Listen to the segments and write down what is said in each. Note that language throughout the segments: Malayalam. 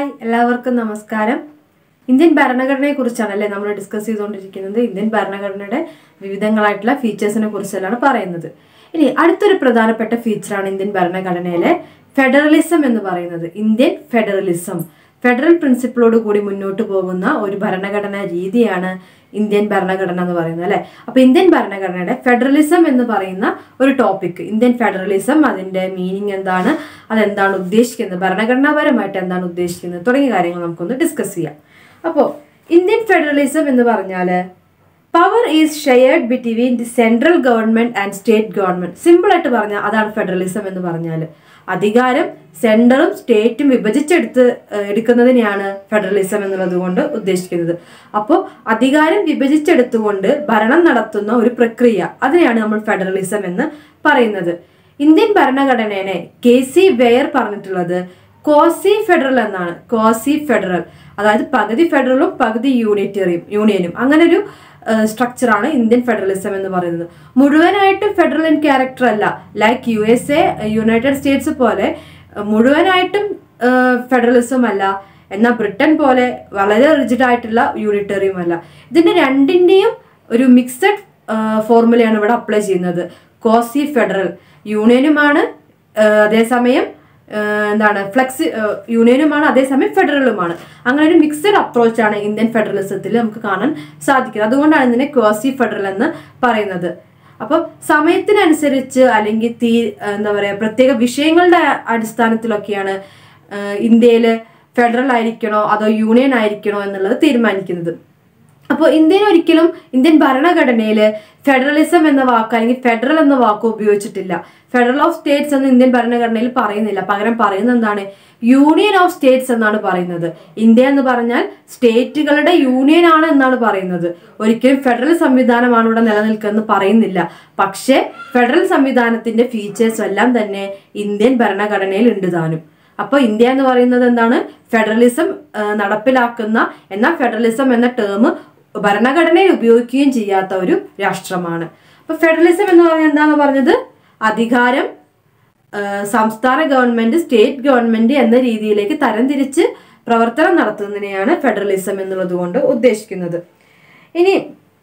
ഹായ് എല്ലാവർക്കും നമസ്കാരം ഇന്ത്യൻ ഭരണഘടനയെ കുറിച്ചാണ് അല്ലേ നമ്മൾ ഡിസ്കസ് ചെയ്തുകൊണ്ടിരിക്കുന്നത് ഇന്ത്യൻ ഭരണഘടനയുടെ വിവിധങ്ങളായിട്ടുള്ള ഫീച്ചേഴ്സിനെ കുറിച്ചെല്ലാം പറയുന്നത് ഇനി അടുത്തൊരു പ്രധാനപ്പെട്ട ഫീച്ചറാണ് ഇന്ത്യൻ ഭരണഘടനയിലെ ഫെഡറലിസം എന്ന് പറയുന്നത് ഇന്ത്യൻ ഫെഡറലിസം ഫെഡറൽ പ്രിൻസിപ്പിളോട് കൂടി മുന്നോട്ട് പോകുന്ന ഒരു ഭരണഘടനാ രീതിയാണ് ഇന്ത്യൻ ഭരണഘടന എന്ന് പറയുന്നത് അല്ലെ അപ്പൊ ഇന്ത്യൻ ഭരണഘടനയുടെ ഫെഡറലിസം എന്ന് പറയുന്ന ഒരു ടോപ്പിക് ഇന്ത്യൻ ഫെഡറലിസം അതിന്റെ മീനിങ് എന്താണ് അതെന്താണ് ഉദ്ദേശിക്കുന്നത് ഭരണഘടനാപരമായിട്ട് എന്താണ് ഉദ്ദേശിക്കുന്നത് തുടങ്ങിയ കാര്യങ്ങൾ നമുക്കൊന്ന് ഡിസ്കസ് ചെയ്യാം അപ്പോൾ ഇന്ത്യൻ ഫെഡറലിസം എന്ന് പറഞ്ഞാല് power is shared between the central government and state government simple ആയിട്ട് പറഞ്ഞാൽ അതാണ് ഫെഡറലിസം എന്ന് പറഞ്ഞാൽ അധികാരം സെൻട്രലും സ്റ്റേറ്റും വിഭജിച്ചെടുത്ത് ഏഹ്, എടുക്കുന്നതിനെയാണ് ഫെഡറലിസം എന്നുള്ളത് കൊണ്ട് ഉദ്ദേശിക്കുന്നത് അപ്പോൾ അധികാരം വിഭജിച്ചെടുത്തുകൊണ്ട് ഭരണം നടത്തുന്ന ഒരു പ്രക്രിയ അതിനെയാണ് നമ്മൾ ഫെഡറലിസം എന്ന് പറയുന്നത് ഇന്ത്യൻ ഭരണഘടനയെ കെ സി വെയർ പറഞ്ഞിട്ടുള്ളത് കോസി ഫെഡറൽ എന്നാണ് കോസി ഫെഡറൽ അതായത് പകുതി ഫെഡറലും പകുതി യൂണിറ്ററിയും യൂണിയനും അങ്ങനെ ഒരു സ്ട്രക്ചറാണ് ഇന്ത്യൻ ഫെഡറലിസം എന്ന് പറയുന്നത് മുഴുവനായിട്ടും ഫെഡറൽ ഇൻ ക്യാരക്ടർ അല്ല like U S A United States പോലെ അഹ് മുഴുവനായിട്ടും ഫെഡറലിസം അല്ല എന്നാൽ ബ്രിട്ടൻ പോലെ വളരെ റിജിഡ് ആയിട്ടുള്ള യൂണിറ്ററിയും അല്ല ഇതിന്റെ രണ്ടിന്റെയും ഒരു മിക്സഡ് ഫോർമുലയാണ് ഇവിടെ അപ്ലൈ ചെയ്യുന്നത് കോസി ഫെഡറൽ യൂണിയനുമാണ് ആഹ് അതേസമയം ആഹ് എന്താണ് ഫ്ലെക്സി ആഹ് യൂണിയനുമാണ് അതേസമയം ഫെഡറലുമാണ് അങ്ങനെ ഒരു മിക്സഡ് അപ്രോച്ചാണ് ഇന്ത്യൻ ഫെഡറലിസത്തിൽ നമുക്ക് കാണാൻ സാധിക്കുന്നത് അതുകൊണ്ടാണ് ഇതിനെ ക്വാസി ഫെഡറൽ എന്ന് പറയുന്നത് അപ്പോൾ സമയത്തിനനുസരിച്ച് അല്ലെങ്കിൽ തീ എന്താ പറയുക പ്രത്യേക വിഷയങ്ങളുടെ അടിസ്ഥാനത്തിലൊക്കെയാണ് ഇന്ത്യയിൽ ഫെഡറൽ ആയിരിക്കണോ അതോ യൂണിയൻ ആയിരിക്കണോ എന്നുള്ളത് തീരുമാനിക്കുന്നത് അപ്പോൾ ഇന്ത്യയിൽ ഒരിക്കലും ഇന്ത്യൻ ഭരണഘടനയിൽ ഫെഡറലിസം എന്ന വാക്ക് അല്ലെങ്കിൽ ഫെഡറൽ എന്ന വാക്ക് ഉപയോഗിച്ചിട്ടില്ല ഫെഡറൽ ഓഫ് സ്റ്റേറ്റ്സ് എന്ന് ഇന്ത്യൻ ഭരണഘടനയിൽ പറയുന്നില്ല പകരം പറയുന്നത് എന്താണ് യൂണിയൻ ഓഫ് സ്റ്റേറ്റ്സ് എന്നാണ് പറയുന്നത് ഇന്ത്യ എന്ന് പറഞ്ഞാൽ സ്റ്റേറ്റുകളുടെ യൂണിയൻ ആണ് എന്നാണ് പറയുന്നത് ഒരിക്കലും ഫെഡറൽ സംവിധാനമാണ് ഇവിടെ നിലനിൽക്കുന്നത് പറയുന്നില്ല പക്ഷേ ഫെഡറൽ സംവിധാനത്തിന്റെ ഫീച്ചേഴ്സ് എല്ലാം തന്നെ ഇന്ത്യൻ ഭരണഘടനയിൽ ഉണ്ട് താനും അപ്പോൾ ഇന്ത്യ എന്ന് പറയുന്നത് എന്താണ് ഫെഡറലിസം ആ, നടപ്പിലാക്കുന്ന എന്നാൽ ഫെഡറലിസം എന്ന ടേം ഭരണഘടനയിൽ ഉപയോഗിക്കുകയും ചെയ്യാത്ത ഒരു രാഷ്ട്രമാണ് അപ്പൊ ഫെഡറലിസം എന്ന് പറഞ്ഞാൽ എന്താന്ന് പറഞ്ഞത് അധികാരം ആ, സംസ്ഥാന ഗവൺമെന്റ് സ്റ്റേറ്റ് ഗവൺമെന്റ് എന്ന രീതിയിലേക്ക് തരംതിരിച്ച് പ്രവർത്തനം നടത്തുന്നതിനെയാണ് ഫെഡറലിസം എന്നുള്ളത് കൊണ്ട് ഉദ്ദേശിക്കുന്നത് ഇനി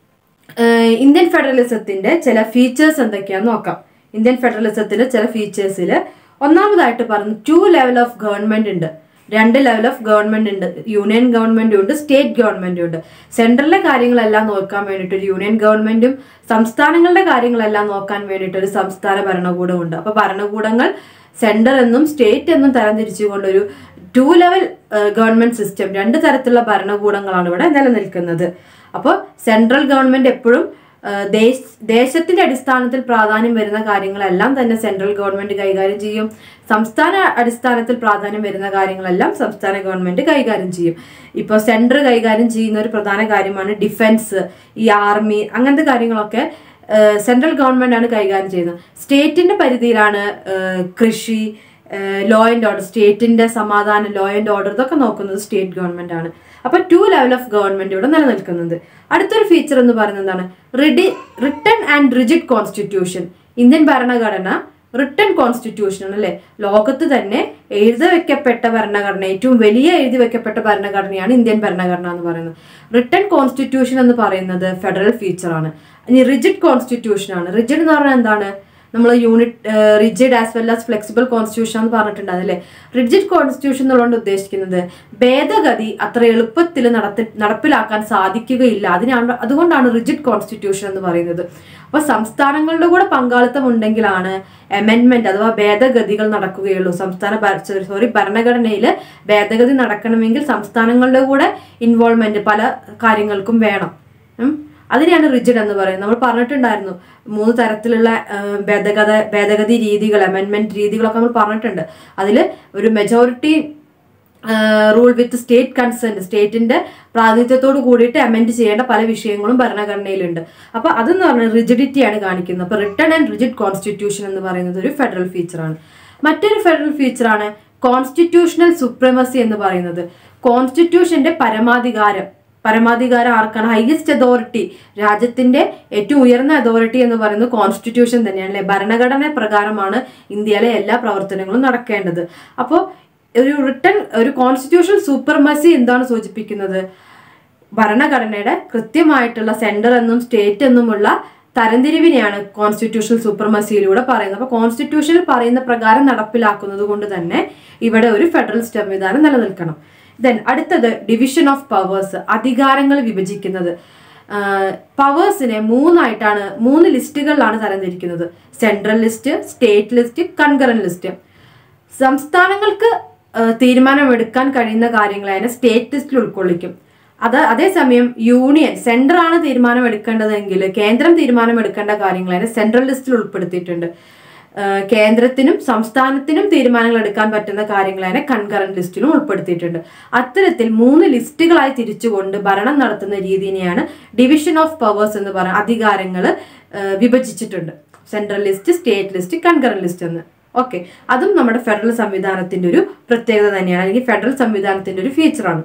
ഏഹ് ഇന്ത്യൻ ഫെഡറലിസത്തിന്റെ ചില ഫീച്ചേഴ്സ് എന്തൊക്കെയാന്ന് നോക്കാം ഇന്ത്യൻ ഫെഡറലിസത്തിലെ ചില ഫീച്ചേഴ്സിൽ ഒന്നാമതായിട്ട് പറഞ്ഞു ടു ലെവൽ ഓഫ് ഗവൺമെന്റ് ഉണ്ട് രണ്ട് ലെവൽ ഓഫ് ഗവൺമെന്റ് ഉണ്ട് യൂണിയൻ ഗവൺമെന്റും ഉണ്ട് സ്റ്റേറ്റ് ഗവൺമെന്റും ഉണ്ട് സെൻട്രലിലെ കാര്യങ്ങളെല്ലാം നോക്കാൻ വേണ്ടിയിട്ട് ഒരു യൂണിയൻ ഗവൺമെന്റും സംസ്ഥാനങ്ങളുടെ കാര്യങ്ങളെല്ലാം നോക്കാൻ വേണ്ടിയിട്ട് ഒരു സംസ്ഥാന ഭരണകൂടം ഉണ്ട് അപ്പൊ ഭരണകൂടങ്ങൾ സെൻട്രൽ എന്നും സ്റ്റേറ്റ് എന്നും തരംതിരിച്ചുകൊണ്ട് ഒരു ടു ലെവൽ ഗവൺമെന്റ് സിസ്റ്റം രണ്ട് തരത്തിലുള്ള ഭരണകൂടങ്ങളാണ് ഇവിടെ നിലനിൽക്കുന്നത് അപ്പോൾ സെൻട്രൽ ഗവൺമെന്റ് എപ്പോഴും ആ, ദേശ ദേശത്തിന്റെ അടിസ്ഥാനത്തിൽ പ്രാധാന്യം വരുന്ന കാര്യങ്ങളെല്ലാം തന്നെ സെൻട്രൽ ഗവൺമെന്റ് കൈകാര്യം ചെയ്യും സംസ്ഥാന അടിസ്ഥാനത്തിൽ പ്രാധാന്യം വരുന്ന കാര്യങ്ങളെല്ലാം സംസ്ഥാന ഗവൺമെന്റ് കൈകാര്യം ചെയ്യും ഇപ്പോൾ സെൻട്രൽ കൈകാര്യം ചെയ്യുന്ന ഒരു പ്രധാന കാര്യമാണ് ഡിഫൻസ് ഈ ആർമി അങ്ങനത്തെ കാര്യങ്ങളൊക്കെ സെൻട്രൽ ഗവൺമെന്റ് ആണ് കൈകാര്യം ചെയ്യുന്നത് സ്റ്റേറ്റിന്റെ പരിധിയിലാണ് ആ, കൃഷി ലോ ആൻഡ് ഓർഡർ സ്റ്റേറ്റിന്റെ സമാധാനം ലോ ആൻഡ് ഓർഡർ ഇതൊക്കെ നോക്കുന്നത് സ്റ്റേറ്റ് ഗവൺമെന്റ് ആണ് അപ്പൊ ടു ലെവൽ ഓഫ് ഗവൺമെന്റ് ഇവിടെ നിലനിൽക്കുന്നുണ്ട് അടുത്തൊരു ഫീച്ചർ എന്ന് പറയുന്നത് എന്താണ് റിഡി written and rigid constitution Indian ഭരണഘടന റിട്ടൺ കോൺസ്റ്റിറ്റ്യൂഷൻ ആണ് അല്ലെ ലോകത്ത് തന്നെ എഴുതി വെക്കപ്പെട്ട ഭരണഘടന ഏറ്റവും വലിയ എഴുതി വെക്കപ്പെട്ട ഭരണഘടനയാണ് ഇന്ത്യൻ ഭരണഘടന എന്ന് പറയുന്നത് റിട്ടൺ കോൺസ്റ്റിറ്റ്യൂഷൻ എന്ന് പറയുന്നത് ഫെഡറൽ ഫീച്ചർ ആണ് ഇനി റിജിഡ് കോൺസ്റ്റിറ്റ്യൂഷൻ ആണ് റിജിഡ് എന്ന് പറഞ്ഞാൽ എന്താണ് നമ്മൾ unit rigid as well as flexible constitution എന്ന് പറഞ്ഞിട്ടുണ്ട് അതല്ലേ റിജിഡ് കോൺസ്റ്റിറ്റ്യൂഷൻ എന്നുള്ളത് ഉദ്ദേശിക്കുന്നത് ഭേദഗതി അത്ര എളുപ്പത്തിൽ നടത്തി നടപ്പിലാക്കാൻ സാധിക്കുകയില്ല അതിനാണ് അതുകൊണ്ടാണ് റിജിഡ് കോൺസ്റ്റിറ്റ്യൂഷൻ എന്ന് പറയുന്നത് അപ്പൊ സംസ്ഥാനങ്ങളുടെ കൂടെ പങ്കാളിത്തം ഉണ്ടെങ്കിലാണ് അമെൻമെന്റ് അഥവാ ഭേദഗതികൾ നടക്കുകയുള്ളൂ സംസ്ഥാന സോറി ഭരണഘടനയിൽ ഭേദഗതി നടക്കണമെങ്കിൽ സംസ്ഥാനങ്ങളുടെ കൂടെ ഇൻവോൾവ്മെന്റ് പല കാര്യങ്ങൾക്കും വേണം ഉം. അതിനെയാണ് റിജിഡ് എന്ന് പറയുന്നത് നമ്മൾ പറഞ്ഞിട്ടുണ്ടായിരുന്നു മൂന്ന് തരത്തിലുള്ള ആ, ഭേദഗത ഭേദഗതി രീതികൾ അമെൻമെന്റ് രീതികളൊക്കെ നമ്മൾ പറഞ്ഞിട്ടുണ്ട് അതിൽ ഒരു majority rule with state consent സ്റ്റേറ്റിന്റെ പ്രാതിനിധ്യത്തോട് കൂടിയിട്ട് അമെൻഡ് ചെയ്യേണ്ട പല വിഷയങ്ങളും ഭരണഘടനയിലുണ്ട് അപ്പൊ അതെന്ന് പറഞ്ഞാൽ റിജിഡിറ്റിയാണ് കാണിക്കുന്നത് അപ്പൊ റിട്ടേൺ ആൻഡ് റിജിഡ് കോൺസ്റ്റിറ്റ്യൂഷൻ എന്ന് പറയുന്നത് ഒരു ഫെഡറൽ ഫീച്ചറാണ് മറ്റൊരു ഫെഡറൽ ഫീച്ചറാണ് കോൺസ്റ്റിറ്റ്യൂഷണൽ സുപ്രമസി എന്ന് പറയുന്നത് കോൺസ്റ്റിറ്റ്യൂഷന്റെ പരമാധികാരം പരമാധികാരം ആർക്കാണ് ഹൈയസ്റ്റ് അതോറിറ്റി രാജ്യത്തിന്റെ ഏറ്റവും ഉയർന്ന അതോറിറ്റി എന്ന് പറയുന്നത് കോൺസ്റ്റിറ്റ്യൂഷൻ തന്നെയാണ് അല്ലെ ഭരണഘടന പ്രകാരമാണ് ഇന്ത്യയിലെ എല്ലാ പ്രവർത്തനങ്ങളും നടക്കേണ്ടത് അപ്പോൾ ഒരു റിട്ടൺ ഒരു കോൺസ്റ്റിറ്റ്യൂഷണൽ സൂപ്പർമസി എന്താണ് സൂചിപ്പിക്കുന്നത് ഭരണഘടനയുടെ കൃത്യമായിട്ടുള്ള സെൻട്രൽ എന്നും സ്റ്റേറ്റ് എന്നുമുള്ള തരംതിരിവിനെയാണ് കോൺസ്റ്റിറ്റ്യൂഷണൽ സൂപ്പർമസിയിലൂടെ പറയുന്നത് അപ്പോൾ കോൺസ്റ്റിറ്റ്യൂഷനിൽ പറയുന്ന പ്രകാരം നടപ്പിലാക്കുന്നത് കൊണ്ട് തന്നെ ഇവിടെ ഒരു ഫെഡറൽ സംവിധാനം നിലനിൽക്കണം ദെൻ അടുത്തത് ഡിവിഷൻ ഓഫ് പവേഴ്സ് അധികാരങ്ങൾ വിഭജിക്കുന്നത് പവേഴ്സിനെ മൂന്നായിട്ടാണ് മൂന്ന് ലിസ്റ്റുകളിലാണ് തരംതിരിക്കുന്നത് central list state list concurrent list സംസ്ഥാനങ്ങൾക്ക് ആ, തീരുമാനമെടുക്കാൻ കഴിയുന്ന കാര്യങ്ങളെ അതിനെ സ്റ്റേറ്റ് ലിസ്റ്റിൽ ഉൾക്കൊള്ളിക്കും അത് അതേസമയം യൂണിയൻ സെൻട്രൽ ആണ് തീരുമാനം എടുക്കേണ്ടതെങ്കിൽ കേന്ദ്രം തീരുമാനം എടുക്കേണ്ട കാര്യങ്ങൾ അതിനെ സെൻട്രൽ ലിസ്റ്റിൽ ഉൾപ്പെടുത്തിയിട്ടുണ്ട് ആ, കേന്ദ്രത്തിനും സംസ്ഥാനത്തിനും തീരുമാനങ്ങൾ എടുക്കാൻ പറ്റുന്ന കാര്യങ്ങൾ അതിനെ കൺകറന്റ് ലിസ്റ്റിലും ഉൾപ്പെടുത്തിയിട്ടുണ്ട് അത്തരത്തിൽ മൂന്ന് ലിസ്റ്റുകളായി തിരിച്ചുകൊണ്ട് ഭരണം നടത്തുന്ന രീതിനെയാണ് ഡിവിഷൻ ഓഫ് പവേഴ്സ് എന്ന് പറയുന്ന അധികാരങ്ങൾ വിഭജിച്ചിട്ടുണ്ട് central list state list concurrent list എന്ന് ഓക്കെ അതും നമ്മുടെ ഫെഡറൽ സംവിധാനത്തിന്റെ ഒരു പ്രത്യേകത തന്നെയാണ് അല്ലെങ്കിൽ ഫെഡറൽ സംവിധാനത്തിന്റെ ഒരു ഫീച്ചറാണ്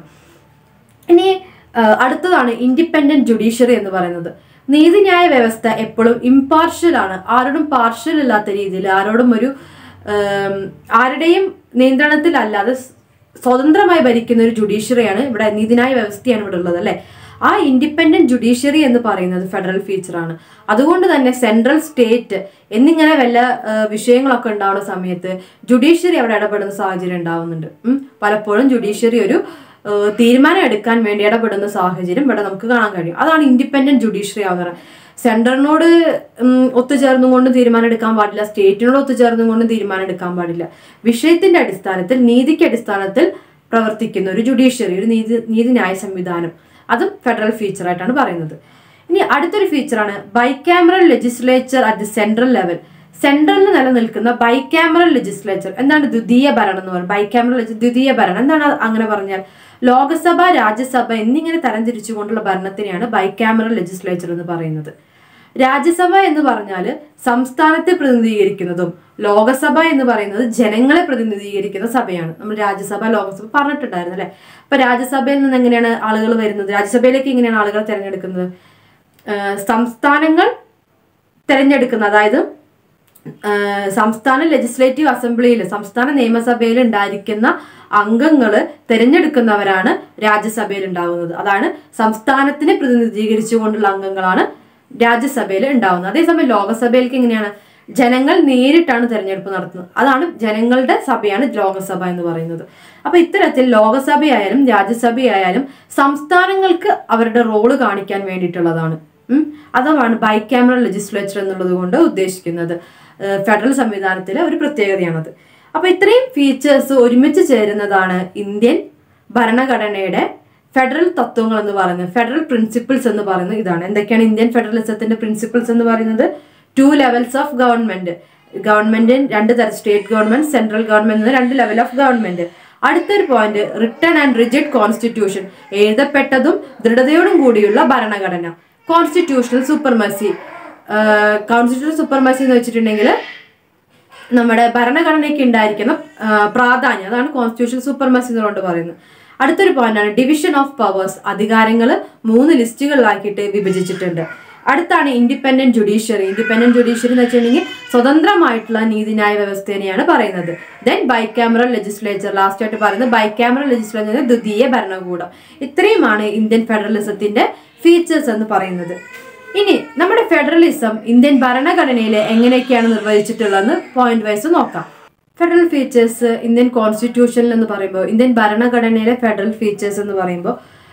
ഇനി ആ, അടുത്തതാണ് ഇൻഡിപെൻഡന്റ് ജുഡീഷ്യറി എന്ന് പറയുന്നത് നീതിന്യായ വ്യവസ്ഥ എപ്പോഴും ഇമ്പാർഷ്യൽ ആണ് ആരോടും പാർഷ്യൽ അല്ലാത്ത രീതിയിൽ ആരോടും ഒരു ആം, ആരുടെയും നിയന്ത്രണത്തിലല്ലാതെ സ് സ്വതന്ത്രമായി ഭരിക്കുന്ന ഒരു ജുഡീഷ്യറിയാണ് ഇവിടെ നീതിന്യായ വ്യവസ്ഥയാണ് ഇവിടെ ഉള്ളത് അല്ലെ ആ ഇൻഡിപെൻഡന്റ് ജുഡീഷ്യറി എന്ന് പറയുന്നത് ഫെഡറൽ ഫീച്ചറാണ് അതുകൊണ്ട് തന്നെ സെൻട്രൽ സ്റ്റേറ്റ് എന്നിങ്ങനെ വല്ല ആ, വിഷയങ്ങളൊക്കെ ഉണ്ടാവുന്ന സമയത്ത് ജുഡീഷ്യറി അവിടെ ഇടപെടുന്ന സാഹചര്യം ഉണ്ടാവുന്നുണ്ട് ഉം. പലപ്പോഴും ജുഡീഷ്യറി ഒരു ഏഹ് തീരുമാനം എടുക്കാൻ വേണ്ടി ഇടപെടുന്ന സാഹചര്യം ഇവിടെ നമുക്ക് കാണാൻ കഴിയും അതാണ് ഇൻഡിപെൻഡന്റ് ജുഡീഷ്യറി ആവുന്നത് സെൻട്രലിനോട് ഉം, ഒത്തുചേർന്നും കൊണ്ടും തീരുമാനം എടുക്കാൻ പാടില്ല സ്റ്റേറ്റിനോട് ഒത്തുചേർന്നും കൊണ്ടും തീരുമാനം എടുക്കാൻ പാടില്ല വിഷയത്തിന്റെ അടിസ്ഥാനത്തിൽ നീതിക്ക് അടിസ്ഥാനത്തിൽ പ്രവർത്തിക്കുന്ന ഒരു ജുഡീഷ്യറി ഒരു നീതി നീതിന്യായ സംവിധാനം അതും ഫെഡറൽ ഫീച്ചർ ആയിട്ടാണ് പറയുന്നത് ഇനി അടുത്തൊരു ഫീച്ചറാണ് bicameral legislature at the central level സെൻട്രലിൽ നിലനിൽക്കുന്ന ബൈക്യാമറൽ ലെജിസ്ലേച്ചർ എന്താണ് ദ്വിതീയ ഭരണം എന്ന് പറയുന്നത് ബൈക്യാമറൽ ലെജി- ദ്വിതീയ ഭരണം എന്താണ് അത് അങ്ങനെ പറഞ്ഞാൽ ലോകസഭ രാജ്യസഭ എന്നിങ്ങനെ തരംതിരിച്ചുകൊണ്ടുള്ള ഭരണത്തിനെയാണ് ബൈക്യാമറൽ ലെജിസ്ലേച്ചർ എന്ന് പറയുന്നത് രാജ്യസഭ എന്ന് പറഞ്ഞാൽ സംസ്ഥാനത്തെ പ്രതിനിധീകരിക്കുന്നതും ലോകസഭ എന്ന് പറയുന്നത് ജനങ്ങളെ പ്രതിനിധീകരിക്കുന്ന സഭയാണ് നമ്മൾ രാജ്യസഭ ലോകസഭ പറഞ്ഞിട്ടുണ്ടായിരുന്നു അല്ലെ അപ്പൊ രാജ്യസഭയിൽ നിന്ന് എങ്ങനെയാണ് ആളുകൾ വരുന്നത് രാജ്യസഭയിലേക്ക് എങ്ങനെയാണ് ആളുകൾ തിരഞ്ഞെടുക്കുന്നത് ആഹ് സംസ്ഥാനങ്ങൾ തിരഞ്ഞെടുക്കുന്ന അതായത് ആഹ് സംസ്ഥാന ലെജിസ്ലേറ്റീവ് അസംബ്ലിയിൽ സംസ്ഥാന നിയമസഭയിൽ ഉണ്ടായിരിക്കുന്ന അംഗങ്ങൾ തിരഞ്ഞെടുക്കുന്നവരാണ് രാജ്യസഭയിൽ ഉണ്ടാകുന്നത് അതാണ് സംസ്ഥാനത്തിനെ പ്രതിനിധീകരിച്ചുകൊണ്ടുള്ള അംഗങ്ങളാണ് രാജ്യസഭയിൽ ഉണ്ടാവുന്നത് അതേസമയം ലോകസഭയിലേക്ക് എങ്ങനെയാണ് ജനങ്ങൾ നേരിട്ടാണ് തെരഞ്ഞെടുപ്പ് നടത്തുന്നത് അതാണ് ജനങ്ങളുടെ സഭയാണ് ലോകസഭ എന്ന് പറയുന്നത് അപ്പൊ ഇത്തരത്തിൽ ലോകസഭയായാലും രാജ്യസഭയായാലും സംസ്ഥാനങ്ങൾക്ക് അവരുടെ റോള് കാണിക്കാൻ വേണ്ടിയിട്ടുള്ളതാണ് ഉം. അതാണ് ബൈക്യാമറൽ ലെജിസ്ലേച്ചർ എന്നുള്ളത് കൊണ്ട് ഉദ്ദേശിക്കുന്നത് ഏഹ് ഫെഡറൽ സംവിധാനത്തിലെ ഒരു പ്രത്യേകതയാണത് അപ്പൊ ഇത്രയും ഫീച്ചേഴ്സ് ഒരുമിച്ച് ചേരുന്നതാണ് ഇന്ത്യൻ ഭരണഘടനയുടെ ഫെഡറൽ തത്വങ്ങൾ എന്ന് പറയുന്നത് ഫെഡറൽ പ്രിൻസിപ്പിൾസ് എന്ന് പറയുന്നത് ഇതാണ് എന്തൊക്കെയാണ് ഇന്ത്യൻ ഫെഡറലിസത്തിന്റെ പ്രിൻസിപ്പിൾസ് എന്ന് പറയുന്നത് two levels of government government രണ്ട് തരം സ്റ്റേറ്റ് ഗവൺമെന്റ് സെൻട്രൽ ഗവൺമെന്റ് എന്ന രണ്ട് ലെവൽ ഓഫ് ഗവൺമെന്റ് അടുത്തൊരു point written and rigid constitution എഴുതപ്പെട്ടതും ദൃഢതയോടും കൂടിയുള്ള ഭരണഘടന കോൺസ്റ്റിറ്റ്യൂഷണൽ സൂപ്പർമസി കോൺസ്റ്റിറ്റ്യൂഷണൽ സൂപ്പർമസി എന്ന് വെച്ചിട്ടുണ്ടെങ്കിൽ നമ്മുടെ ഭരണഘടനയ്ക്ക് ഉണ്ടായിരിക്കുന്ന ആ, പ്രാധാന്യം അതാണ് കോൺസ്റ്റിറ്റ്യൂഷൻ സൂപ്പർമസി എന്നുകൊണ്ട് പറയുന്നത് അടുത്തൊരു പോയിന്റാണ് ഡിവിഷൻ ഓഫ് പവേഴ്സ് അധികാരങ്ങൾ മൂന്ന് ലിസ്റ്റുകളിലാക്കിയിട്ട് വിഭജിച്ചിട്ടുണ്ട് അടുത്താണ് ഇൻഡിപെൻഡന്റ് ജുഡീഷ്യറി ഇൻഡിപെൻഡന്റ് ജുഡീഷ്യറി എന്ന് വെച്ചിട്ടുണ്ടെങ്കിൽ സ്വതന്ത്രമായിട്ടുള്ള നീതിന്യായ വ്യവസ്ഥേനെയാണ് പറയുന്നത് ദെൻ ബൈക്യാമറൽ ലെജിസ്ലേച്ചർ ലാസ്റ്റ് ആയിട്ട് പറയുന്നത് ബൈക്യാമറൽ ലെജിസ്ലേച്ചർ ദ്വിതീയ ഭരണകൂടം ഇത്രയുമാണ് ഇന്ത്യൻ ഫെഡറലിസത്തിന്റെ ഫീച്ചേഴ്സ് എന്ന് പറയുന്നത് ഇനി നമ്മുടെ ഫെഡറലിസം ഇന്ത്യൻ ഭരണഘടനയിൽ എങ്ങനെയൊക്കെയാണ് നിർവഹിച്ചിട്ടുള്ളതെന്ന് പോയിന്റ് വൈസ് നോക്കാം ഫെഡറൽ ഫീച്ചേഴ്സ് ഇന്ത്യൻ കോൺസ്റ്റിറ്റ്യൂഷനിൽ എന്ന് പറയുമ്പോൾ ഇന്ത്യൻ ഭരണഘടനയിലെ ഫെഡറൽ ഫീച്ചേഴ്സ് എന്ന് പറയുമ്പോൾ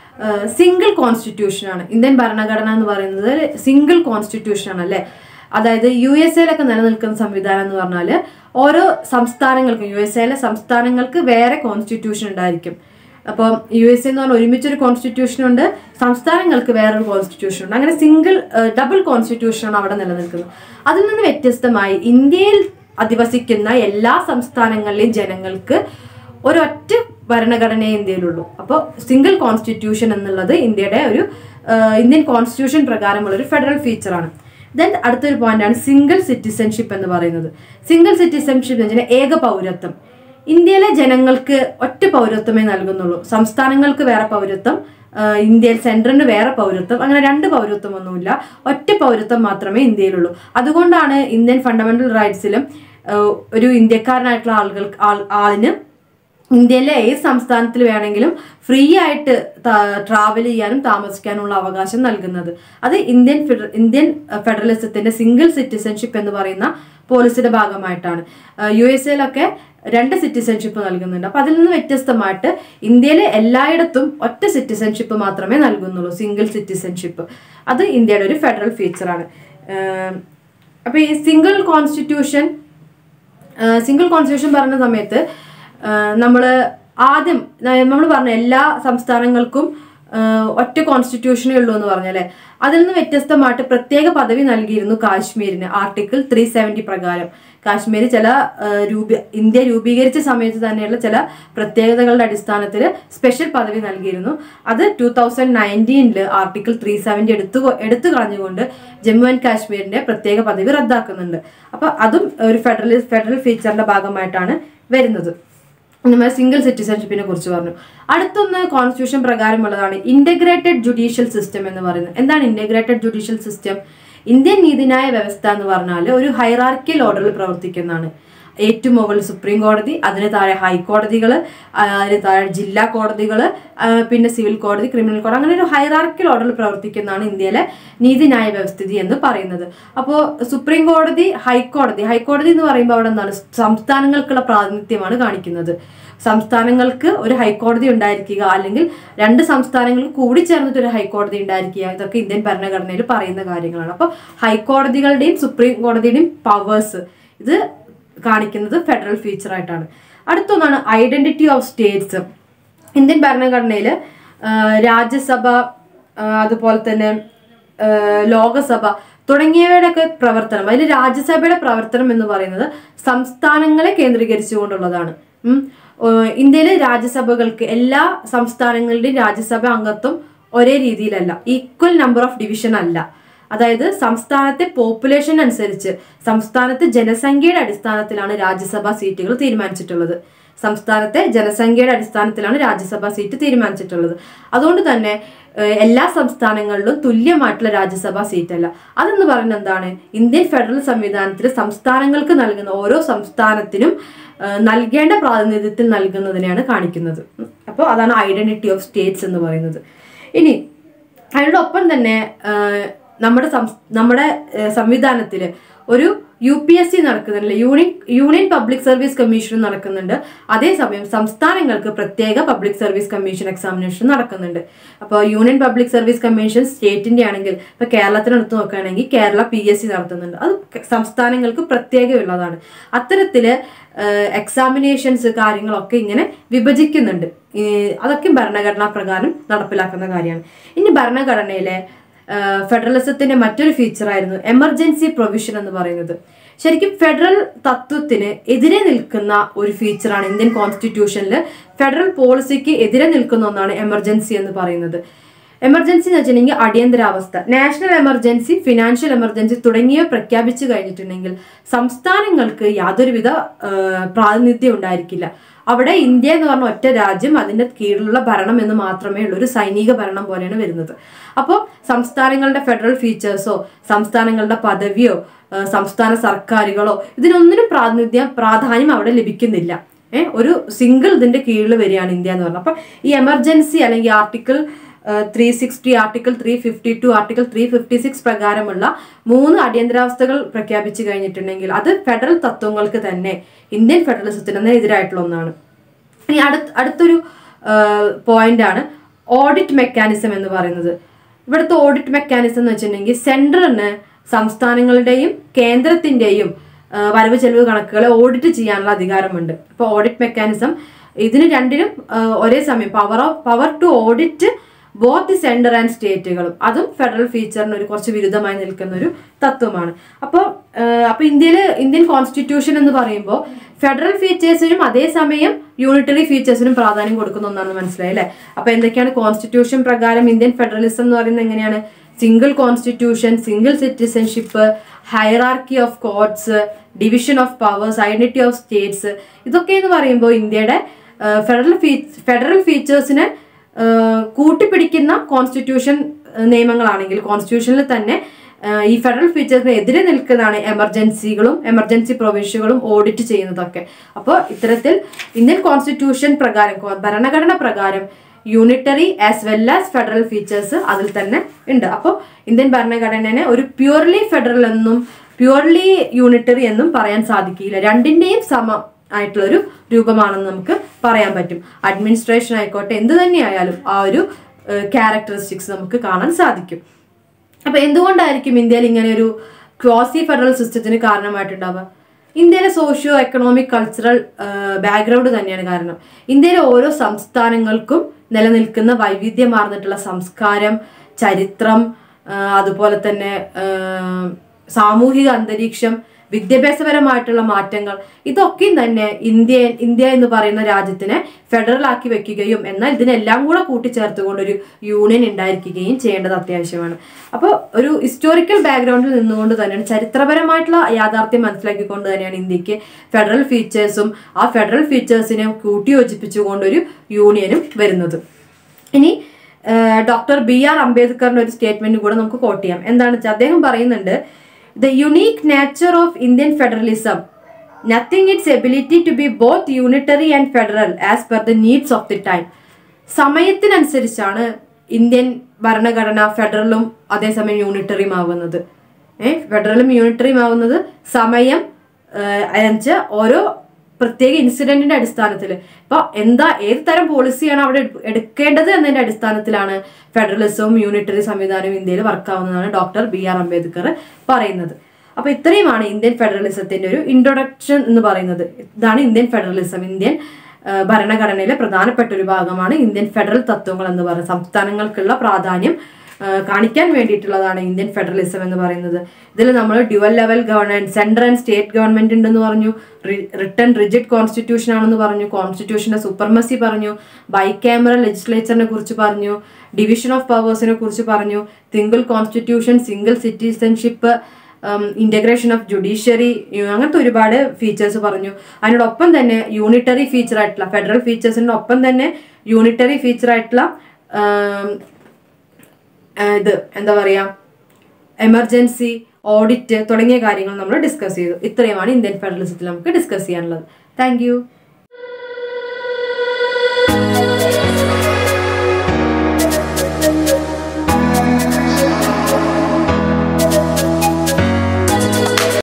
സിംഗിൾ കോൺസ്റ്റിറ്റ്യൂഷൻ ആണ് ഇന്ത്യൻ ഭരണഘടന എന്ന് പറയുന്നത് സിംഗിൾ കോൺസ്റ്റിറ്റ്യൂഷൻ ആണ് അല്ലേ അതായത് യു എസ് എയിലൊക്കെ നിലനിൽക്കുന്ന സംവിധാനം എന്ന് പറഞ്ഞാൽ ഓരോ സംസ്ഥാനങ്ങൾക്കും യു എസ് എയിലെ സംസ്ഥാനങ്ങൾക്ക് വേറെ കോൺസ്റ്റിറ്റ്യൂഷൻ ഉണ്ടായിരിക്കും അപ്പോൾ യു എസ് എന്ന് പറഞ്ഞാൽ ഒരുമിച്ചൊരു കോൺസ്റ്റിറ്റ്യൂഷൻ ഉണ്ട് സംസ്ഥാനങ്ങൾക്ക് വേറൊരു കോൺസ്റ്റിറ്റ്യൂഷൻ ഉണ്ട് അങ്ങനെ സിംഗിൾ ഡബിൾ കോൺസ്റ്റിറ്റ്യൂഷനാണ് അവിടെ നിലനിൽക്കുന്നത് അതിൽ നിന്ന് വ്യത്യസ്തമായി ഇന്ത്യയിൽ അധിവസിക്കുന്ന എല്ലാ സംസ്ഥാനങ്ങളിലെയും ജനങ്ങൾക്ക് ഒരൊറ്റ ഭരണഘടനയെ ഇന്ത്യയിലുള്ളൂ അപ്പോൾ സിംഗിൾ കോൺസ്റ്റിറ്റ്യൂഷൻ എന്നുള്ളത് ഇന്ത്യയുടെ ഒരു ആ, ഇന്ത്യൻ കോൺസ്റ്റിറ്റ്യൂഷൻ പ്രകാരമുള്ള ഒരു ഫെഡറൽ ഫീച്ചറാണ് ദെൻ അടുത്തൊരു പോയിന്റാണ് സിംഗിൾ സിറ്റിസൺഷിപ്പ് എന്ന് പറയുന്നത് സിംഗിൾ സിറ്റിസൺഷിപ്പ് എന്ന് വെച്ചാൽ ഏക പൗരത്വം ഇന്ത്യയിലെ ജനങ്ങൾക്ക് ഒറ്റ പൗരത്വമേ നൽകുന്നുള്ളൂ സംസ്ഥാനങ്ങൾക്ക് വേറെ പൗരത്വം ആഹ് ഇന്ത്യയിൽ സെൻട്രലിന് വേറെ പൗരത്വം അങ്ങനെ രണ്ട് പൗരത്വം ഒന്നുമില്ല ഒറ്റ പൗരത്വം മാത്രമേ ഇന്ത്യയിലുള്ളൂ അതുകൊണ്ടാണ് ഇന്ത്യൻ ഫണ്ടമെന്റൽ റൈറ്റ്സിലും ആഹ് ഒരു ഇന്ത്യക്കാരനായിട്ടുള്ള ആളുകൾക്ക് ആൾ- ആളിന് ഇന്ത്യയിലെ ഏത് സംസ്ഥാനത്തിൽ വേണമെങ്കിലും ഫ്രീ ആയിട്ട് ട്രാവൽ ചെയ്യാനും താമസിക്കാനുള്ള അവകാശം നൽകുന്നത് അത് ഇന്ത്യൻ ഫെഡ- ഇന്ത്യൻ ഫെഡറലിസത്തിന്റെ സിംഗിൾ സിറ്റിസൺഷിപ്പ് എന്ന് പറയുന്ന പോളിസിയുടെ ഭാഗമായിട്ടാണ് യു എസ് എയിലൊക്കെ രണ്ട് സിറ്റിസൺഷിപ്പ് നൽകുന്നുണ്ട് അപ്പൊ അതിൽ നിന്ന് വ്യത്യസ്തമായിട്ട് ഇന്ത്യയിലെ എല്ലായിടത്തും ഒറ്റ സിറ്റിസൺഷിപ്പ് മാത്രമേ നൽകുന്നുള്ളൂ സിംഗിൾ സിറ്റിസൺഷിപ്പ് അത് ഇന്ത്യയുടെ ഒരു ഫെഡറൽ ഫീച്ചറാണ് അപ്പൊ ഈ സിംഗിൾ കോൺസ്റ്റിറ്റ്യൂഷൻ സിംഗിൾ കോൺസ്റ്റിറ്റ്യൂഷൻ പറഞ്ഞ സമയത്ത് നമ്മൾ ആദ്യം നമ്മൾ പറഞ്ഞ എല്ലാ സംസ്ഥാനങ്ങൾക്കും ആ, ഒറ്റ കോൺസ്റ്റിറ്റ്യൂഷനേ ഉള്ളൂ എന്ന് പറഞ്ഞല്ലേ അതിൽ നിന്ന് വ്യത്യസ്തമായിട്ട് പ്രത്യേക പദവി നൽകിയിരുന്നു കാശ്മീരിന് ആർട്ടിക്കിൾ ത്രീ സെവൻറ്റി പ്രകാരം കാശ്മീർ ചില ആ, രൂപീ ഇന്ത്യ രൂപീകരിച്ച സമയത്ത് തന്നെയുള്ള ചില പ്രത്യേകതകളുടെ അടിസ്ഥാനത്തിൽ സ്പെഷ്യൽ പദവി നൽകിയിരുന്നു അത് ടൂ തൗസൻഡ് നയൻറ്റീനിൽ ആർട്ടിക്കിൾ ത്രീ സെവൻറ്റി എടുത്തു കൊ- എടുത്തു കളഞ്ഞുകൊണ്ട് ജമ്മു ആൻഡ് കാശ്മീരിന്റെ പ്രത്യേക പദവി റദ്ദാക്കുന്നുണ്ട് അപ്പൊ അതും ഒരു ഫെഡറൽ ഫെഡറൽ ഫീച്ചറിന്റെ ഭാഗമായിട്ടാണ് വരുന്നത് നമ്മൾ സിംഗിൾ സിറ്റിസൺഷിപ്പിനെ കുറിച്ച് പറഞ്ഞു അടുത്തൊന്ന് കോൺസ്റ്റിറ്റ്യൂഷൻ പ്രകാരമുള്ളതാണ് ഇന്റഗ്രേറ്റഡ് ജുഡീഷ്യൽ സിസ്റ്റം എന്ന് പറയുന്നത് എന്താണ് ഇന്റഗ്രേറ്റഡ് ജുഡീഷ്യൽ സിസ്റ്റം ഇന്ത്യൻ നീതിന്യായ വ്യവസ്ഥ എന്ന് പറഞ്ഞാൽ ഒരു ഹൈറാർക്കിയൽ ഓർഡറിൽ പ്രവർത്തിക്കുന്നതാണ് ഏറ്റവും മുകളിൽ സുപ്രീം കോടതി അതിന് താഴെ ഹൈക്കോടതികൾ അതിന് താഴെ ജില്ലാ കോടതികൾ പിന്നെ സിവിൽ കോടതി ക്രിമിനൽ കോടതി അങ്ങനെ ഒരു ഹൈറാർക്കിയൽ ഓർഡറിൽ പ്രവർത്തിക്കുന്നതാണ് ഇന്ത്യയിലെ നീതിന്യായ വ്യവസ്ഥിതി എന്ന് പറയുന്നത് അപ്പോൾ സുപ്രീം കോടതി ഹൈക്കോടതി ഹൈക്കോടതി എന്ന് പറയുമ്പോൾ അവിടെ എന്താണ് സംസ്ഥാനങ്ങൾക്കുള്ള പ്രാതിനിധ്യമാണ് കാണിക്കുന്നത് സംസ്ഥാനങ്ങൾക്ക് ഒരു ഹൈക്കോടതി ഉണ്ടായിരിക്കുക അല്ലെങ്കിൽ രണ്ട് സംസ്ഥാനങ്ങൾക്ക് കൂടി ചേർന്നിട്ട് ഒരു ഹൈക്കോടതി ഉണ്ടായിരിക്കുക ഇതൊക്കെ ഇന്ത്യൻ ഭരണഘടനയിൽ പറയുന്ന കാര്യങ്ങളാണ് അപ്പോൾ ഹൈക്കോടതികളുടെയും സുപ്രീം കോടതിയുടെയും പവേഴ്സ് ഇത് കാണിക്കുന്നത് ഫെഡറൽ ഫീച്ചർ ആയിട്ടാണ് അടുത്തൊന്നാണ് ഐഡന്റിറ്റി ഓഫ് സ്റ്റേറ്റ്സ് ഇന്ത്യൻ ഭരണഘടനയിൽ രാജ്യസഭ ആ, അതുപോലെ തന്നെ ആ, ലോകസഭ തുടങ്ങിയവയുടെ ഒക്കെ പ്രവർത്തനം അതിൽ രാജ്യസഭയുടെ പ്രവർത്തനം എന്ന് പറയുന്നത് സംസ്ഥാനങ്ങളെ കേന്ദ്രീകരിച്ചുകൊണ്ടുള്ളതാണ് ഉം. ഓ, ഇന്ത്യയിലെ രാജ്യസഭകൾക്ക് എല്ലാ സംസ്ഥാനങ്ങളുടെയും രാജ്യസഭ അംഗത്വം ഒരേ രീതിയിലല്ല ഈക്വൽ നമ്പർ ഓഫ് ഡിവിഷൻ അല്ല അതായത് സംസ്ഥാനത്തെ പോപ്പുലേഷൻ അനുസരിച്ച് സംസ്ഥാനത്തെ ജനസംഖ്യയുടെ അടിസ്ഥാനത്തിലാണ് രാജ്യസഭാ സീറ്റുകൾ തീരുമാനിച്ചിട്ടുള്ളത് സംസ്ഥാനത്തെ ജനസംഖ്യയുടെ അടിസ്ഥാനത്തിലാണ് രാജ്യസഭാ സീറ്റ് തീരുമാനിച്ചിട്ടുള്ളത് അതുകൊണ്ട് തന്നെ ഏഹ്, എല്ലാ സംസ്ഥാനങ്ങളിലും തുല്യമായിട്ടുള്ള രാജ്യസഭാ സീറ്റല്ല അതെന്ന് പറയുന്നത് എന്താണ് ഇന്ത്യൻ ഫെഡറൽ സംവിധാനത്തിൽ സംസ്ഥാനങ്ങൾക്ക് നൽകുന്ന ഓരോ സംസ്ഥാനത്തിനും ഏഹ്, നൽകേണ്ട പ്രാതിനിധ്യത്തിൽ നൽകുന്നതിനെയാണ് കാണിക്കുന്നത് അപ്പോൾ അതാണ് ഐഡന്റിറ്റി ഓഫ് സ്റ്റേറ്റ്സ് എന്ന് പറയുന്നത് ഇനി അതിനോടൊപ്പം തന്നെ ആഹ്, നമ്മുടെ സംസ് നമ്മുടെ സംവിധാനത്തിൽ ഒരു യു പി എസ് സി നടക്കുന്നുണ്ട് union union public service commission നടക്കുന്നുണ്ട് അതേസമയം സംസ്ഥാനങ്ങൾക്ക് പ്രത്യേക പബ്ലിക് സർവീസ് കമ്മീഷൻ എക്സാമിനേഷൻ നടക്കുന്നുണ്ട് അപ്പോൾ യൂണിയൻ പബ്ലിക് സർവീസ് കമ്മീഷൻ സ്റ്റേറ്റിന്റെ ആണെങ്കിൽ ഇപ്പോൾ കേരളത്തിനടുത്ത് നോക്കുകയാണെങ്കിൽ കേരള പി എസ് സി നടത്തുന്നുണ്ട് അത് ക- സംസ്ഥാനങ്ങൾക്ക് പ്രത്യേകമുള്ളതാണ് അത്തരത്തില് എക്സാമിനേഷൻസ് കാര്യങ്ങളൊക്കെ ഇങ്ങനെ വിഭജിക്കുന്നുണ്ട് ഈ അതൊക്കെ ഭരണഘടനാ പ്രകാരം നടപ്പിലാക്കുന്ന കാര്യമാണ് ഇനി ഭരണഘടനയിലെ ഫെഡറലിസത്തിന്റെ മറ്റൊരു ഫീച്ചറായിരുന്നു എമർജൻസി പ്രൊവിഷൻ എന്ന് പറയുന്നത് ശരിക്കും ഫെഡറൽ തത്വത്തിന് എതിരെ നിൽക്കുന്ന ഒരു ഫീച്ചറാണ് ഇന്ത്യൻ കോൺസ്റ്റിറ്റ്യൂഷനിൽ ഫെഡറൽ പോളിസിക്ക് എതിരെ നിൽക്കുന്ന ഒന്നാണ് എമർജൻസി എന്ന് പറയുന്നത് എമർജൻസി എന്ന് വെച്ചിട്ടുണ്ടെങ്കിൽ അടിയന്തരാവസ്ഥ നാഷണൽ എമർജൻസി ഫിനാൻഷ്യൽ എമർജൻസി തുടങ്ങിയവ പ്രഖ്യാപിച്ചു കഴിഞ്ഞിട്ടുണ്ടെങ്കിൽ സംസ്ഥാനങ്ങൾക്ക് യാതൊരുവിധ ആ, പ്രാതിനിധ്യം ഉണ്ടായിരിക്കില്ല അവിടെ ഇന്ത്യ എന്ന് പറഞ്ഞ ഒറ്റ രാജ്യം അതിന്റെ കീഴിലുള്ള ഭരണം എന്ന് മാത്രമേ ഉള്ളൂ ഒരു സൈനിക ഭരണം പോലെയാണ് വരുന്നത് അപ്പോൾ സംസ്ഥാനങ്ങളുടെ ഫെഡറൽ ഫീച്ചേഴ്സോ സംസ്ഥാനങ്ങളുടെ പദവിയോ ആ, സംസ്ഥാന സർക്കാരുകളോ ഇതിനൊന്നിനും പ്രാതിനിധ്യം പ്രാധാന്യം അവിടെ ലഭിക്കുന്നില്ല ഏഹ് ഒരു സിംഗിൾ ഇതിന്റെ കീഴിൽ വരികയാണ് ഇന്ത്യ എന്ന് പറഞ്ഞത് അപ്പൊ ഈ എമർജൻസി അല്ലെങ്കിൽ article three sixty article three fifty two article three fifty six പ്രകാരമുള്ള മൂന്ന് അടിയന്തരാവസ്ഥകൾ പ്രഖ്യാപിച്ചു കഴിഞ്ഞിട്ടുണ്ടെങ്കിൽ അത് ഫെഡറൽ തത്വങ്ങൾക്ക് തന്നെ ഇന്ത്യൻ ഫെഡറലിസത്തിന് എതിരായിട്ടുള്ള ഒന്നാണ് ഇനി അടുത്ത അടുത്തൊരു പോയിന്റ് ആണ് ഓഡിറ്റ് മെക്കാനിസം എന്ന് പറയുന്നത് ഇവിടുത്തെ ഓഡിറ്റ് മെക്കാനിസം എന്ന് വെച്ചിട്ടുണ്ടെങ്കിൽ സെൻട്രലിന് സംസ്ഥാനങ്ങളുടെയും കേന്ദ്രത്തിന്റെയും ആ, വരവ് ചെലവ് കണക്കുകളെ ഓഡിറ്റ് ചെയ്യാനുള്ള അധികാരമുണ്ട് അപ്പോൾ ഓഡിറ്റ് മെക്കാനിസം ഇതിന് രണ്ടിനും ആ, ഒരേ സമയം power of power to audit both the center and സ്റ്റേറ്റുകളും അതും ഫെഡറൽ ഫീച്ചറിന് ഒരു കുറച്ച് വിരുദ്ധമായി നിൽക്കുന്ന ഒരു തത്വമാണ് അപ്പോൾ അപ്പോൾ ഇന്ത്യയിൽ ഇന്ത്യൻ കോൺസ്റ്റിറ്റ്യൂഷൻ എന്ന് പറയുമ്പോൾ ഫെഡറൽ ഫീച്ചേഴ്സിനും അതേസമയം യൂണിറ്ററി ഫീച്ചേഴ്സിനും പ്രാധാന്യം കൊടുക്കുന്ന ഒന്നാണെന്ന് മനസ്സിലായി അല്ലേ അപ്പോൾ എന്തൊക്കെയാണ് കോൺസ്റ്റിറ്റ്യൂഷൻ പ്രകാരം ഇന്ത്യൻ ഫെഡറലിസം എന്ന് പറയുന്നത് എങ്ങനെയാണ് single constitution single citizenship hierarchy of courts division of powers identity of states ഇതൊക്കെ എന്ന് പറയുമ്പോൾ ഇന്ത്യയുടെ ഫെഡറൽ ഫീ ഫെഡറൽ ഫീച്ചേഴ്സിനെ കൂട്ടിപ്പിടിക്കുന്ന കോൺസ്റ്റിറ്റ്യൂഷൻ നിയമങ്ങളാണെങ്കിൽ കോൺസ്റ്റിറ്റ്യൂഷനിൽ തന്നെ ആഹ് ഈ ഫെഡറൽ ഫീച്ചേഴ്സിന് എതിരെ നിൽക്കുന്നതാണ് എമർജൻസികളും എമർജൻസി പ്രൊവിഷ്യകളും ഓഡിറ്റ് ചെയ്യുന്നതൊക്കെ അപ്പോൾ ഇത്തരത്തിൽ ഇന്ത്യൻ കോൺസ്റ്റിറ്റ്യൂഷൻ പ്രകാരം കോ- ഭരണഘടന പ്രകാരം unitary as well as federal features അതിൽ തന്നെ ഉണ്ട് അപ്പോൾ ഇന്ത്യൻ ഭരണഘടനനെ ഒരു പ്യൂർലി ഫെഡറൽ എന്നും പ്യൂർലി യൂണിറ്ററി എന്നും പറയാൻ സാധിക്കില്ല രണ്ടിന്റെയും സമം ആയിട്ടുള്ള ഒരു രൂപമാണെന്ന് നമുക്ക് പറയാൻ പറ്റും അഡ്മിനിസ്ട്രേഷൻ ആയിക്കോട്ടെ എന്ത് തന്നെയായാലും ആ ഒരു ക്യാരക്ടറിസ്റ്റിക്സ് നമുക്ക് കാണാൻ സാധിക്കും അപ്പൊ എന്തുകൊണ്ടായിരിക്കും ഇന്ത്യയിൽ ഇങ്ങനെ ഒരു ക്വാസി ഫെഡറൽ സിസ്റ്റത്തിന് കാരണമായിട്ടുണ്ടാവുക ഇന്ത്യയിലെ സോഷ്യോ എക്കണോമിക് കൾച്ചറൽ ബാക്ക്ഗ്രൗണ്ട് തന്നെയാണ് കാരണം ഇന്ത്യയിലെ ഓരോ സംസ്ഥാനങ്ങൾക്കും നിലനിൽക്കുന്ന വൈവിധ്യമാർന്നിട്ടുള്ള സംസ്കാരം ചരിത്രം ആ, അതുപോലെ തന്നെ ആ, സാമൂഹിക അന്തരീക്ഷം വിദ്യാഭ്യാസപരമായിട്ടുള്ള മാറ്റങ്ങൾ ഇതൊക്കെയും തന്നെ ഇന്ത്യ ഇന്ത്യ എന്ന് പറയുന്ന രാജ്യത്തിനെ ഫെഡറൽ ആക്കി വെക്കുകയും എന്നാൽ ഇതിനെല്ലാം കൂടെ കൂട്ടിച്ചേർത്തുകൊണ്ട് ഒരു യൂണിയൻ ഉണ്ടായിരിക്കുകയും ചെയ്യേണ്ടത് അത്യാവശ്യമാണ് അപ്പോൾ ഒരു ഹിസ്റ്റോറിക്കൽ ബാക്ക്ഗ്രൗണ്ടിൽ നിന്നുകൊണ്ട് തന്നെയാണ് ചരിത്രപരമായിട്ടുള്ള യാഥാർത്ഥ്യം മനസ്സിലാക്കിക്കൊണ്ട് തന്നെയാണ് ഇന്ത്യക്ക് ഫെഡറൽ ഫീച്ചേഴ്സും ആ ഫെഡറൽ ഫീച്ചേഴ്സിനെ കൂട്ടിയോജിപ്പിച്ചുകൊണ്ട് ഒരു യൂണിയനും വരുന്നത് ഇനി ഡോക്ടർ ബി ആർ അംബേദ്കറിന്റെ ഒരു സ്റ്റേറ്റ്മെന്റ് കൂടെ നമുക്ക് കോട്ട് ചെയ്യാം എന്താണെന്ന് വെച്ചാൽ അദ്ദേഹം പറയുന്നുണ്ട് the unique nature of Indian federalism nothing it's ability to be both unitary and federal as per the needs of the time സമയത്തിനനുസരിച്ചാണ് ഇന്ത്യൻ ഭരണഘടന ഫെഡറലും അതേസമയം യൂണിറ്ററിയും ആവുന്നത് ഏഹ് ഫെഡറലും യൂണിറ്ററിയും ആവുന്നത് സമയം അയച്ച് ഓരോ പ്രത്യേക ഇൻസിഡന്റിന്റെ അടിസ്ഥാനത്തിൽ ഇപ്പൊ എന്താ ഏത് തരം പോളിസിയാണ് അവിടെ എടു- എടുക്കേണ്ടത് എന്നതിന്റെ അടിസ്ഥാനത്തിലാണ് ഫെഡറലിസവും യൂണിറ്ററി സംവിധാനവും ഇന്ത്യയിൽ വർക്കാവുന്നതാണ് ഡോക്ടർ ബി ആർ അംബേദ്കർ പറയുന്നത് അപ്പൊ ഇത്രയുമാണ് ഇന്ത്യൻ ഫെഡറലിസത്തിന്റെ ഒരു ഇൻട്രൊഡക്ഷൻ എന്ന് പറയുന്നത് ഇതാണ് ഇന്ത്യൻ ഫെഡറലിസം ഇന്ത്യൻ ആ, ഭരണഘടനയിലെ പ്രധാനപ്പെട്ട ഒരു ഭാഗമാണ് ഇന്ത്യൻ ഫെഡറൽ തത്വങ്ങൾ എന്ന് പറയുന്നത് സംസ്ഥാനങ്ങൾക്കുള്ള പ്രാധാന്യം ആ, കാണിക്കാൻ വേണ്ടിയിട്ടുള്ളതാണ് ഇന്ത്യൻ ഫെഡറലിസം എന്ന് പറയുന്നത് ഇതിൽ നമ്മൾ dual level governance central and state government ഉണ്ടെന്ന് പറഞ്ഞു റിട്ടേൺ റിജിഡ് കോൺസ്റ്റിറ്റ്യൂഷൻ ആണെന്ന് പറഞ്ഞു കോൺസ്റ്റിറ്റ്യൂഷന്റെ സൂപ്പർമസി പറഞ്ഞു ബൈ ക്യാമറ ലെജിസ്ലേച്ചറിനെ കുറിച്ച് പറഞ്ഞു ഡിവിഷൻ ഓഫ് പവേഴ്സിനെ കുറിച്ച് പറഞ്ഞു single constitution single citizenship integration of judiciary അങ്ങനത്തെ ഒരുപാട് ഫീച്ചേഴ്സ് പറഞ്ഞു അതിനോടൊപ്പം തന്നെ യൂണിറ്ററി ഫീച്ചർ ആയിട്ടുള്ള ഫെഡറൽ ഫീച്ചേഴ്സിന്റെ ഒപ്പം തന്നെ യൂണിറ്ററി ഫീച്ചർ ആയിട്ടുള്ള ആം, ആ, ഇത് എന്താ പറയാ എമർജൻസി ഓഡിറ്റ് തുടങ്ങിയ കാര്യങ്ങൾ നമ്മൾ ഡിസ്കസ് ചെയ്തു ഇത്രയുമാണ് ഇന്ത്യൻ ഫെഡറലിസത്തിൽ നമുക്ക് ഡിസ്കസ് ചെയ്യാനുള്ളത് താങ്ക്